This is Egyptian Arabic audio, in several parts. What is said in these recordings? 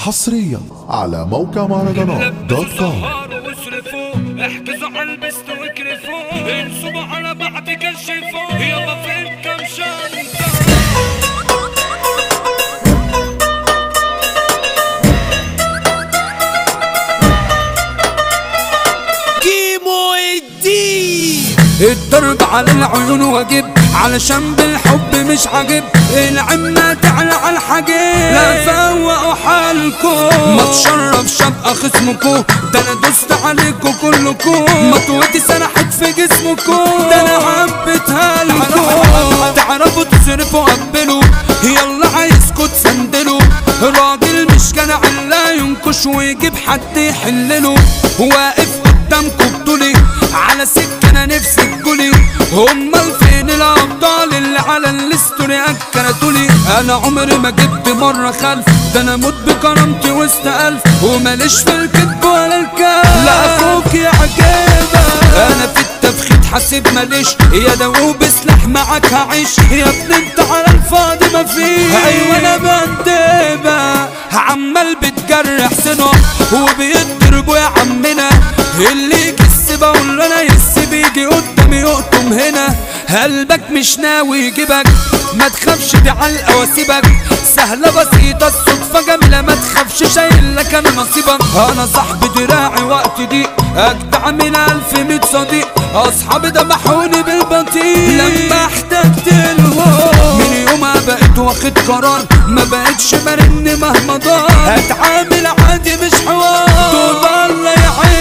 حصريا على موقع مهرجانات دوت كوم سهروا واصرفوا احجزوا على البست واكرفوا انصبوا على بعض كشفوا يلا فين كم شنطة كيمو الدين الضرب على العيون واجب علشان بالحب مش عاجب العمة تعلى على الحاجب لا فوقوا حالكم ما تشرف شبقى خصمكم ده انا دوست عليكم كلكم مطوتي سرحت في جسمكم ده انا حبيتها لكم تعرفوا تصرفوا قبلوا يلا عايزكوا تسندلوا راجل مش كان علا ينكش ويجيب حد يحلله واقف قدامكم بطولي على سكة انا نفسي تقولي امال فين الابطال اللي على الاستوري اكلتولي انا عمري ما جبت مرة خلف ده انا موت بكرامتي وسط الف وماليش في الكذب ولا الكلام لا اخوك يا عجيبة انا في التفخيد حاسب ماليش يا دوب سلاح معاك هعيش يا ابني انت على الفاضي مفيش ايوه انا بندبة عمال بتجرح سنه وبيضربوا يا عمنا اللي يكس بقول له انا يس بيجي قدامي يقطم هنا قلبك مش ناوي يجيبك ما تخافش دي علقه واسيبك سهله بسيطه الصدفه جميله ما تخافش شايل لك انا نصيبك انا صاحب دراعي وقت ضيق اجدع من الف ميت صديق اصحابي دمحوني بالبطيء لما احتجت الهوم من يومها بقيت واخد قرار ما بقتش برن مهما دار هتعامل عادي مش حوار طول الله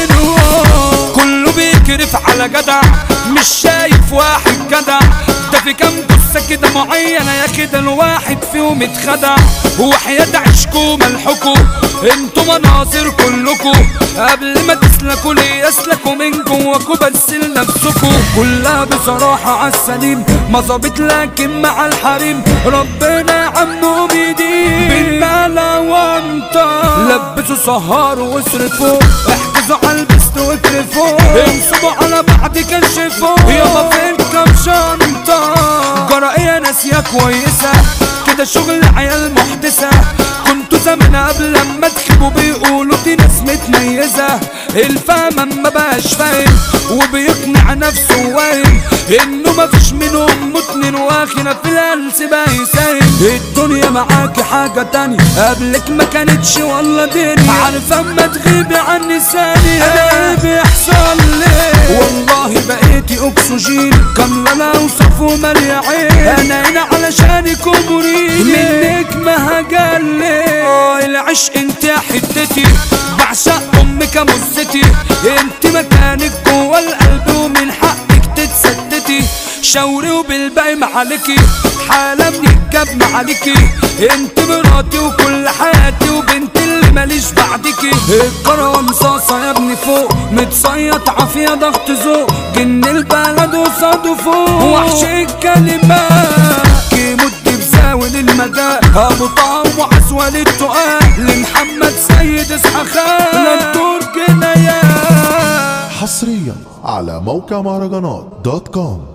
يعينه كله بيكرف على جدع مش شايف واحد جدع ده في كام جثة كده معينة يا كده الواحد فيهم اتخدع وحياة عشكوا ملحكوا انتوا مناظر كلكوا قبل ما تسلكوا ليه يسلكوا من جواكوا بس لنفسكوا كلها بصراحة عالسليم ما ظابط لكن مع الحريم ربنا عمو بيدين بالملا وانت لبسوا سهروا واصرفوا احجزوا على البست واكرفوا انصبوا على بعض كشفوا يلا فين كام شنطة جرائية ناسية كويسة كده شغل عيال محدثة كنتوا زمان قبل لما تخيبوا بيقولوا دي ناس متميزة الفهم ما بقاش فاهم وبيقنع نفسه واهم انه مفيش منهم متنين واخنا في الهلس بقى يساهم الدنيا معاك حاجة تانية قبلك ما كانتش والله دنيا عارفة اما تغيبي عن لساني انا ايه بيحصل لي والله بقيتي اكسجين كاملة لا اوصف ومالية عين انا هنا علشانك ومريد منك ما هجلي آه، العشق انت يا حتتي بعشق امك يا مزتي انت مكانك جوا القلب ومن حقك تتستتي شاوري وبالباقي معالكي حالة من الجاب معالكي انت مراتي وكل حياتي وبنت اللي ماليش بعدكي الكرة مصاصة يا ابني فوق متصيط عافية ضغط ذوق جن البلد وصاده فوق وحش الكلمات كيمود بزاول المدى ابو طعم وعسول التقال لمحمد سيد اصحى خان للدور جنايات حصريا على موقع مهرجانات دوت كوم